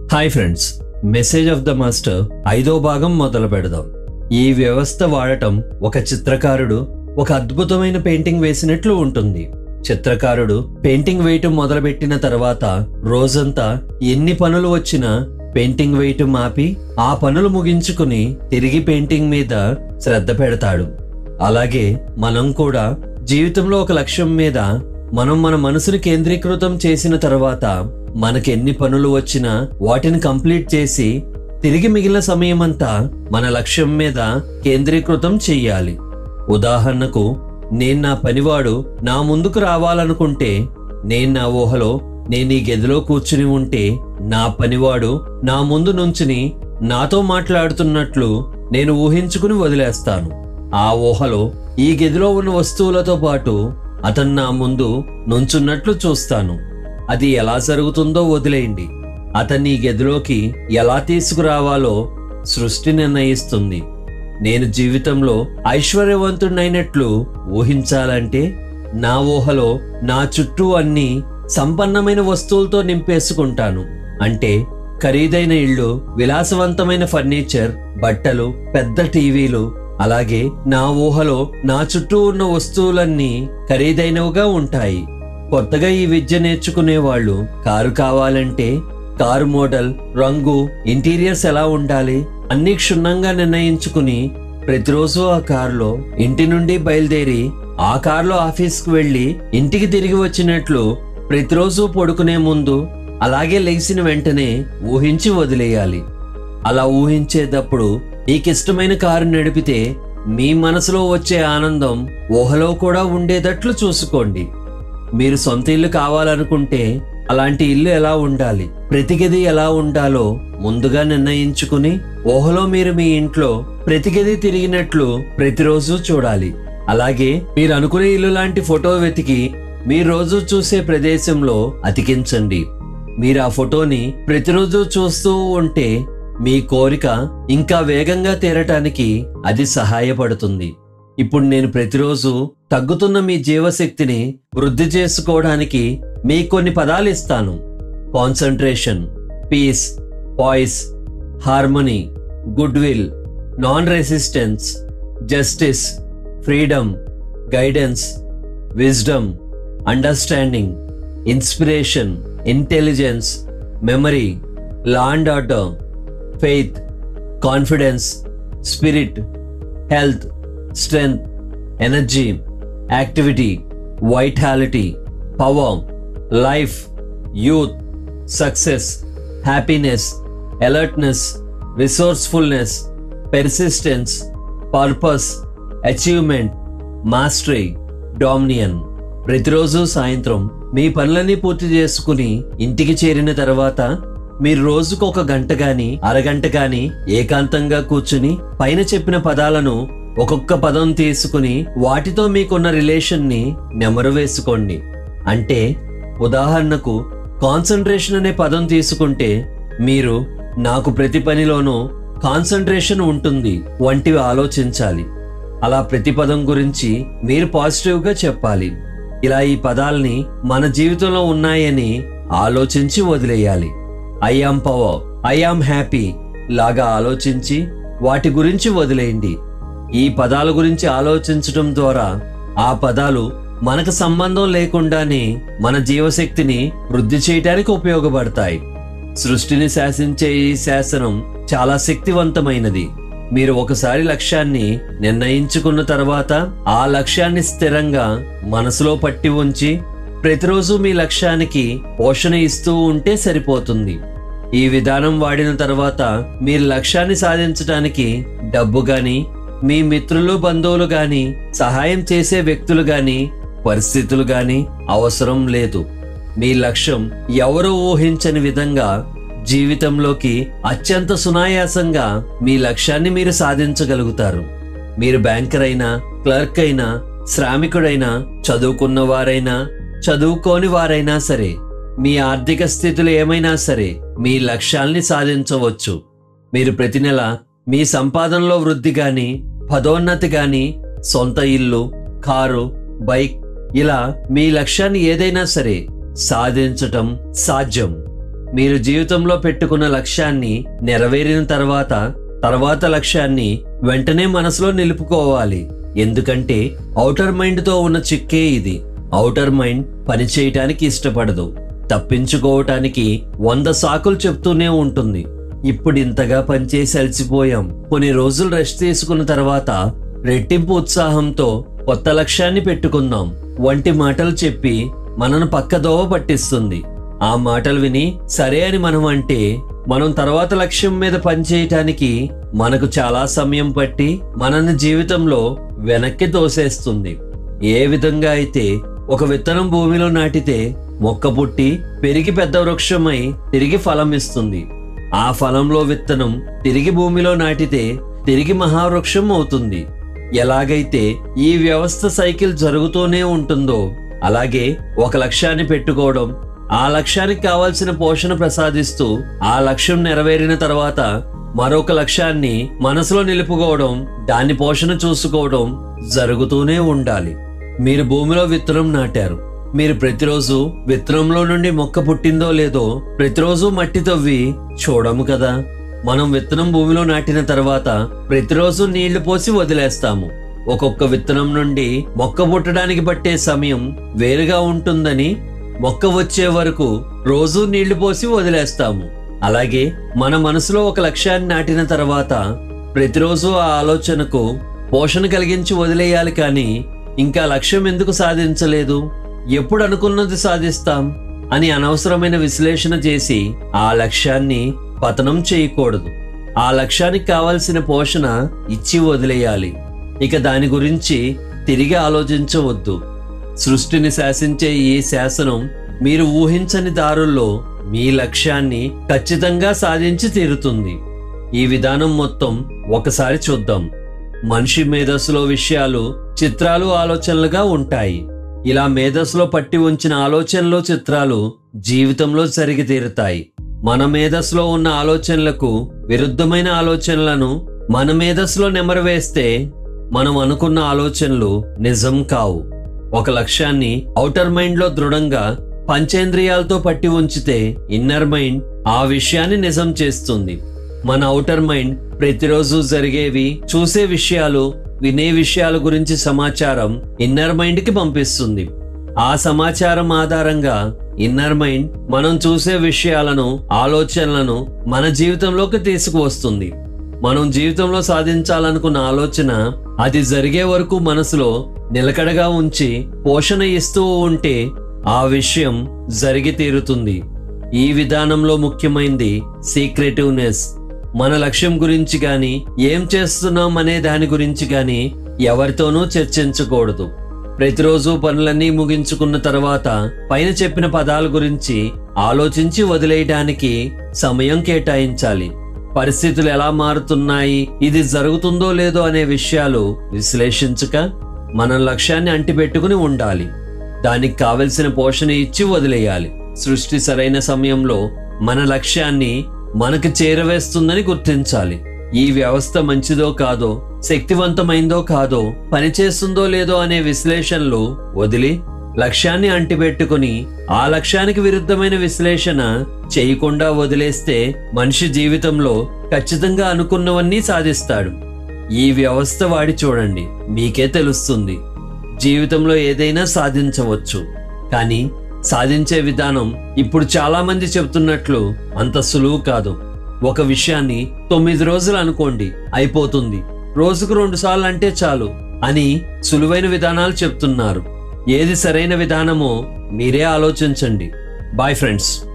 hi friends message of the master ఐదో భాగం మొదలు పెడదాం ఈ వ్యవస్థ వాడటం ఒక చిత్రకారుడు ఒక అద్భుతమైన పెయింటింగ్ వేసినట్లు ఉంటుంది చిత్రకారుడు పెయింటింగ్ వేయటం మొదలుపెట్టిన తర్వాత రోజంతా ఎన్ని పనులు వచ్చినా పెయింటింగ్ వేయటం ఆపి ఆ పనులు ముగించుకుని తిరిగి పెయింటింగ్ మీద శ్రద్ధ పెడతాడు అలాగే మనం కూడా జీవితంలో ఒక లక్ష్యం మీద మనం మన మనసుని కేంద్రీకృతం చేసిన తర్వాత మనకి ఎన్ని పనులు వచ్చినా వాటిని కంప్లీట్ చేసి తిరిగి మిగిలిన సమయమంతా మన లక్ష్యం మీద కేంద్రీకృతం చెయ్యాలి ఉదాహరణకు నేను నా పనివాడు నా ముందుకు రావాలనుకుంటే నేను నా ఊహలో నేను ఈ గదిలో కూర్చుని ఉంటే నా పనివాడు నా ముందు నుంచుని నాతో మాట్లాడుతున్నట్లు నేను ఊహించుకుని వదిలేస్తాను ఆ ఊహలో ఈ గదిలో ఉన్న వస్తువులతో పాటు అతను నా ముందు నుంచున్నట్లు చూస్తాను అది ఎలా జరుగుతుందో వదిలేయండి అతన్ని ఈ గదిలోకి ఎలా తీసుకురావాలో సృష్టి నిర్ణయిస్తుంది నేను జీవితంలో ఐశ్వర్యవంతుడైనట్లు ఊహించాలంటే నా ఊహలో నా చుట్టూ అన్ని సంపన్నమైన వస్తువులతో నింపేసుకుంటాను అంటే ఖరీదైన ఇళ్ళు విలాసవంతమైన ఫర్నిచర్ బట్టలు పెద్ద టీవీలు అలాగే నా ఊహలో నా చుట్టూ ఉన్న వస్తువులన్నీ ఖరీదైనవిగా ఉంటాయి కొత్తగా ఈ విద్య నేర్చుకునే వాళ్ళు కారు కావాలంటే కారు మోడల్ రంగు ఇంటీరియర్స్ ఎలా ఉండాలి అన్ని క్షుణ్ణంగా నిర్ణయించుకుని ప్రతిరోజు ఆ కారులో ఇంటి నుండి బయలుదేరి ఆ కారులో ఆఫీస్కి వెళ్ళి ఇంటికి తిరిగి వచ్చినట్లు ప్రతిరోజు పడుకునే ముందు అలాగే లేచిన వెంటనే ఊహించి వదిలేయాలి అలా ఊహించేటప్పుడు మీకిష్టమైన కారు నడిపితే మీ మనసులో వచ్చే ఆనందం ఊహలో కూడా ఉండేటట్లు చూసుకోండి మీరు సొంత ఇల్లు కావాలనుకుంటే అలాంటి ఇల్లు ఎలా ఉండాలి ప్రతి గది ఎలా ఉండాలో ముందుగా నిర్ణయించుకుని ఊహలో మీరు మీ ఇంట్లో ప్రతి గది తిరిగినట్లు ప్రతిరోజు చూడాలి అలాగే మీరు అనుకునే ఇల్లు లాంటి ఫోటో వెతికి మీరు రోజు చూసే ప్రదేశంలో అతికించండి మీరు ఆ ఫోటోని ప్రతిరోజు చూస్తూ ఉంటే మీ కోరిక ఇంకా వేగంగా తీరటానికి అది సహాయపడుతుంది ఇప్పుడు నేను ప్రతిరోజు తగ్గుతున్న మీ జీవశక్తిని వృద్ధి చేసుకోవడానికి మీకు కొన్ని పదాలు ఇస్తాను concentration peace poise harmony good will non resistance justice freedom guidance wisdom understanding inspiration intelligence memory law and order faith confidence spirit health strength energy activity vitality power life youth success happiness alertness resourcefulness persistence purpose achievement mastery dominion ప్రతిరోజు సాయంత్రం మీ పనులన్నీ పూర్తి చేసుకుని ఇంటికి చేరిన తర్వాత మీరు రోజుకు ఒక గంట గాని అరగంట గాని ఏకాంతంగా కూర్చుని పైన చెప్పిన పదాలను ఒక్కొక్క పదం తీసుకుని వాటితో మీకున్న రిలేషన్ ని నెమరు వేసుకోండి అంటే ఉదాహరణకు కాన్సన్ట్రేషన్ అనే పదం తీసుకుంటే మీరు నాకు ప్రతి పనిలోనూ కాన్సన్ట్రేషన్ ఉంటుంది వంటివి ఆలోచించాలి అలా ప్రతి పదం గురించి మీరు పాజిటివ్గా చెప్పాలి ఇలా ఈ పదాల్ని మన జీవితంలో ఉన్నాయని ఆలోచించి వదిలేయాలి I am power I am happy లాగా ఆలోచించి వాటి గురించి వదిలేయండి ఈ పదాల గురించి ఆలోచించడం ద్వారా ఆ పదాలు మనకు సంబంధం లేకుండానే మన జీవశక్తిని వృద్ధి చేయడానికి ఉపయోగపడతాయి సృష్టిని శాసించే ఈ శాసనం చాలా శక్తివంతమైనది మీరు ఒకసారి లక్ష్యాన్ని నిర్ణయించుకున్న తర్వాత ఆ లక్ష్యాన్ని స్థిరంగా మనసులో పట్టి ఉంచి ప్రతిరోజు మీ లక్ష్యానికి పోషణ ఇస్తూ ఉంటే సరిపోతుంది ఈ విధానం వాడిన తర్వాత మీరు లక్ష్యాన్ని సాధించడానికి డబ్బు గాని మీ మిత్రులు బంధువులు గాని సహాయం చేసే వ్యక్తులు గాని పరిస్థితులు గాని అవసరం లేదు మీ లక్ష్యం ఎవరూ ఊహించని విధంగా జీవితంలోకి అత్యంత సునాయాసంగా మీ లక్ష్యాన్ని మీరు సాధించగలుగుతారు మీరు బ్యాంకర్ అయినా క్లర్క్ అయినా శ్రామికుడైనా చదువుకున్న వారైనా చదువుకోని వారైనా సరే మీ ఆర్థిక స్థితులు ఏమైనా సరే మీ లక్ష్యాల్ని సాధించవచ్చు మీరు ప్రతి నెల మీ సంపాదనలో వృద్ధి గాని పదోన్నతి గాని సొంత ఇల్లు కారు బైక్ ఇలా మీ లక్ష్యాన్ని ఏదైనా సరే సాధించటం సాధ్యం మీరు జీవితంలో పెట్టుకున్న లక్ష్యాన్ని నెరవేరిన తర్వాత తర్వాత లక్ష్యాన్ని వెంటనే మనసులో నిలుపుకోవాలి ఎందుకంటే ఔటర్ మైండ్ తో ఉన్న చిక్కే ఇది ఔటర్ మైండ్ పని చేయటానికి ఇష్టపడదు తప్పించుకోవటానికి వంద సాకులు చెప్తూనే ఉంటుంది ఇప్పుడు ఇంతగా పనిచేసి అలసిపోయాం కొన్ని రోజులు రెస్ట్ తీసుకున్న తర్వాత రెట్టింపు ఉత్సాహంతో కొత్త లక్ష్యాన్ని పెట్టుకుందాం వంటి మాటలు చెప్పి మనను పక్కదోవ పట్టిస్తుంది ఆ మాటలు విని సరే అని మనం అంటే మనం తర్వాత లక్ష్యం మీద పనిచేయటానికి మనకు చాలా సమయం పట్టి మనల్ని జీవితంలో వెనక్కి తోసేస్తుంది ఏ విధంగా అయితే ఒక విత్తనం భూమిలో నాటితే మొక్క పుట్టి పెరిగి పెద్ద వృక్షమై తిరిగి ఫలం ఇస్తుంది ఆ ఫలంలో విత్తనం తిరిగి భూమిలో నాటితే తిరిగి మహావృక్షం అవుతుంది ఎలాగైతే ఈ వ్యవస్థ సైకిల్ జరుగుతూనే ఉంటుందో అలాగే ఒక లక్ష్యాన్ని పెట్టుకోవడం ఆ లక్ష్యానికి కావాల్సిన పోషణ ప్రసాదిస్తూ ఆ లక్ష్యం నెరవేరిన తర్వాత మరొక లక్ష్యాన్ని మనసులో నిలుపుకోవడం దాని పోషణ చూసుకోవడం జరుగుతూనే ఉండాలి మీరు భూమిలో విత్తనం నాటారు మీరు ప్రతిరోజు విత్తనంలో నుండి మొక్క పుట్టిందో లేదో ప్రతిరోజు మట్టి తవ్వి చూడము కదా మనం విత్తనం భూమిలో నాటిన తర్వాత ప్రతిరోజు నీళ్లు పోసి వదిలేస్తాము ఒక్కొక్క విత్తనం నుండి మొక్క పుట్టడానికి పట్టే సమయం వేరుగా ఉంటుందని మొక్క వచ్చే వరకు రోజు నీళ్లు పోసి వదిలేస్తాము అలాగే మన మనసులో ఒక లక్ష్యాన్ని నాటిన తర్వాత ప్రతిరోజు ఆ ఆలోచనకు పోషణ కలిగించి వదిలేయాలి కానీ ఇంకా లక్ష్యం ఎందుకు సాధించలేదు ఎప్పుడు అనుకున్నది సాధిస్తాం అని అనవసరమైన విశ్లేషణ చేసి ఆ లక్ష్యాన్ని పతనం చేయకూడదు ఆ లక్ష్యానికి కావలసిన పోషణ ఇచ్చి వదిలేయాలి ఇక దాని గురించి తిరిగి ఆలోచించవద్దు సృష్టిని శాసించే ఈ శాసనం మీరు ఊహించని దారుల్లో మీ లక్ష్యాన్ని ఖచ్చితంగా సాధించి తీరుతుంది ఈ విధానం మొత్తం ఒకసారి చూద్దాం మనిషి మేధస్సులో విషయాలు చిత్రాలు ఆలోచనలుగా ఉంటాయి ఇలా మేధస్సులో పట్టి ఉంచిన ఆలోచనలు చిత్రాలు జీవితంలో జరిగి తీరుతాయి మన మేధస్సులో ఉన్న ఆలోచనలకు విరుద్ధమైన ఆలోచనలను మన మేధస్సులో నెమరవేస్తే మనం అనుకున్న ఆలోచనలు నిజం కావు ఒక లక్ష్యాన్ని ఔటర్ మైండ్ లో దృఢంగా పంచేంద్రియాలతో పట్టి ఉంచితే ఇన్నర్ మైండ్ ఆ విషయాన్ని నిజం చేస్తుంది మన ఔటర్ మైండ్ ప్రతిరోజు జరిగేవి చూసే విషయాలు వినే విషయాల గురించి సమాచారం ఇన్నర్ మైండ్ కి పంపిస్తుంది ఆ సమాచారం ఆధారంగా ఇన్నర్ మైండ్ మనం చూసే విషయాలను ఆలోచనలను మన జీవితంలోకి తీసుకువస్తుంది మనం జీవితంలో సాధించాలనుకున్న ఆలోచన అది జరిగే వరకు మనసులో నిలకడగా ఉంచి పోషణ ఇస్తూ ఉంటే ఆ విషయం జరిగి తీరుతుంది ఈ విధానంలో ముఖ్యమైనది సీక్రెటివ్నెస్ మన లక్ష్యం గురించి గాని ఏం చేస్తున్నాం అనే దాని గురించి గాని ఎవరితోనూ చర్చించకూడదు ప్రతిరోజు పనులన్నీ ముగించుకున్న తర్వాత పైన చెప్పిన పదాల గురించి ఆలోచించి వదిలేయడానికి సమయం కేటాయించాలి పరిస్థితులు ఎలా మారుతున్నాయి ఇది జరుగుతుందో లేదో అనే విషయాలు విశ్లేషించక మన లక్ష్యాన్ని అంటిపెట్టుకుని ఉండాలి దానికి కావలసిన పోషణ ఇచ్చి వదిలేయాలి సృష్టి సరైన సమయంలో మన లక్ష్యాన్ని మనకు చేరవేస్తుందని గుర్తించాలి ఈ వ్యవస్థ మంచిదో కాదో శక్తివంతమైందో కాదో పనిచేస్తుందో లేదో అనే విశ్లేషణలు వదిలి లక్ష్యాన్ని అంటిపెట్టుకుని ఆ లక్ష్యానికి విరుద్ధమైన విశ్లేషణ చేయకుండా వదిలేస్తే మనిషి జీవితంలో ఖచ్చితంగా అనుకున్నవన్నీ సాధిస్తాడు ఈ వ్యవస్థ వాడి చూడండి మీకే తెలుస్తుంది జీవితంలో ఏదైనా సాధించవచ్చు కానీ సాధించే విధానం ఇప్పుడు చాలా మంది చెబుతున్నట్లు అంత సులువు కాదు ఒక విషయాన్ని తొమ్మిది రోజులు అనుకోండి అయిపోతుంది రోజుకు రెండు సార్లు అంటే చాలు అని సులువైన విధానాలు చెప్తున్నారు ఏది సరైన విధానమో మీరే ఆలోచించండి బాయ్ ఫ్రెండ్స్